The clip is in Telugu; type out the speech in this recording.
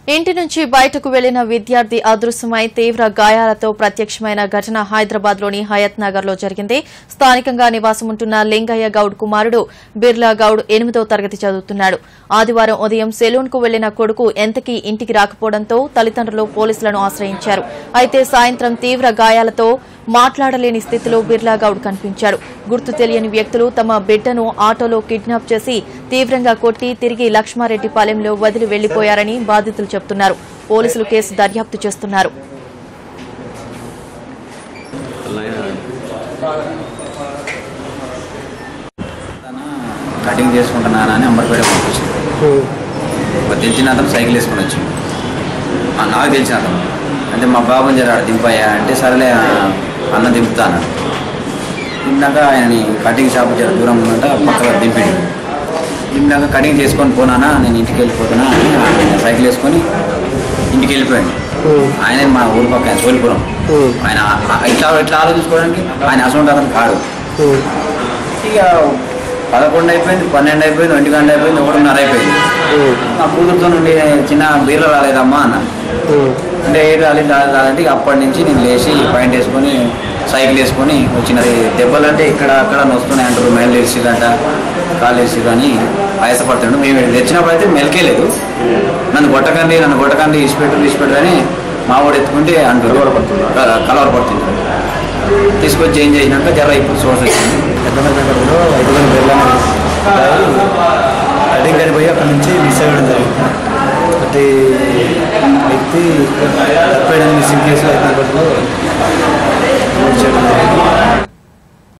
ఇంటి నుంచి బయటకు వెళ్లిన విద్యార్థి అదృశ్యమై తీవ్ర గాయాలతో ప్రత్యక్షమైన ఘటన హైదరాబాద్ లోని హయత్ నగర్ లో జరిగింది స్థానికంగా నివాసముంటున్న లింగయ్య గౌడ్ కుమారుడు బిర్లా గౌడ్ ఎనిమిదో తరగతి చదువుతున్నాడు ఆదివారం ఉదయం సెలూన్ కు వెళ్లిన కొడుకు ఎంతకీ ఇంటికి రాకపోవడంతో తల్లిదండ్రులు పోలీసులను ఆశ్రయించారు అయితే సాయంత్రం తీవ్ర గాయాలతో మాట్లాడలేని స్థితిలో బిర్లా గౌడ్ కనిపించాడు గుర్తు తెలియని వ్యక్తులు తమ బిడ్డను ఆటోలో కిడ్నాప్ చేసి తీవ్రంగా కొట్టి తిరిగి లక్ష్మారెడ్డి పాలెంలో వదిలి వెళ్లిపోయారని బాధితులు చెబుతున్నారు పోలీసులు కేసు దర్యాప్తు చేస్తున్నారు తను కటింగ్ చేసుకుంటున్నాను అని అంబర్పేట పంపించింది మరి తెలిసిన అతను సైకిల్ వేసుకొని వచ్చి నాకు తెలిసిన అతను అంటే మా బాబుని జర ఆడ దింపాయా అంటే సరేలే ఆ, అన్న దింపుతాను దింపాక ఆయనని కటింగ్ షాప్ జర దూరం ఉందంట పక్కన దింపిడు దింపాక కటింగ్ చేసుకొని పోనానా నేను ఇంటికి వెళ్ళిపోతున్నా అని ఆయన సైకిల్ వేసుకొని ఇంటికి వెళ్ళిపోయాడు ఆయన మా ఊరు పక్క ఆయన సోలిపురం ఆయన ఆ- ఇట్లా ఇట్లా ఆలోచించుకోవడానికి ఆయన అసలు అతను కాడు ఇక పదకొండు అయిపోయింది పన్నెండు అయిపోయింది ఒంటి గంట అయిపోయింది ఒకటిన్నర అయిపోయింది నా కూతురుతో నుండి చిన్న బీర్లు రాలేదమ్మా అన్న అంటే ఏ రాలేదు రాలేదు రాదంటే ఇక అప్పటి నుంచి నేను లేచి పాయింట్ వేసుకొని సైకిల్ వేసుకొని వచ్చినది దెబ్బలు అంటే ఇక్కడ అక్కడ వస్తున్నాయి అంటారు మెడలు వేసిదంట కాళ్ళు వేసి కానీ ఆయాసపడుతుండే మేము తెచ్చినప్పుడు అయితే మెలకేలేదు నన్ను కొట్టకండి నన్ను కొట్టకండి ఇసిపెట్టు ఇసిపెట్టు అని మా వాడు ఎత్తుకుంటే అంటారు కలవర పడుతుంది తీసుకొచ్చి చేంజ్ చేసినాక జర ఇప్పుడు సోర్స్ వచ్చింది పెద్దమల్లి నగర్లో ఐదుగురు బిర్లాని కటింగ్ అని పోయి అక్కడ నుంచి మిస్ అవ్వడం జరిగింది ప్రతి వ్యక్తి తప్పేయడానికి మిస్సింగ్ కేసులో హైదరాబాద్లో నమోదు చేయడం జరిగింది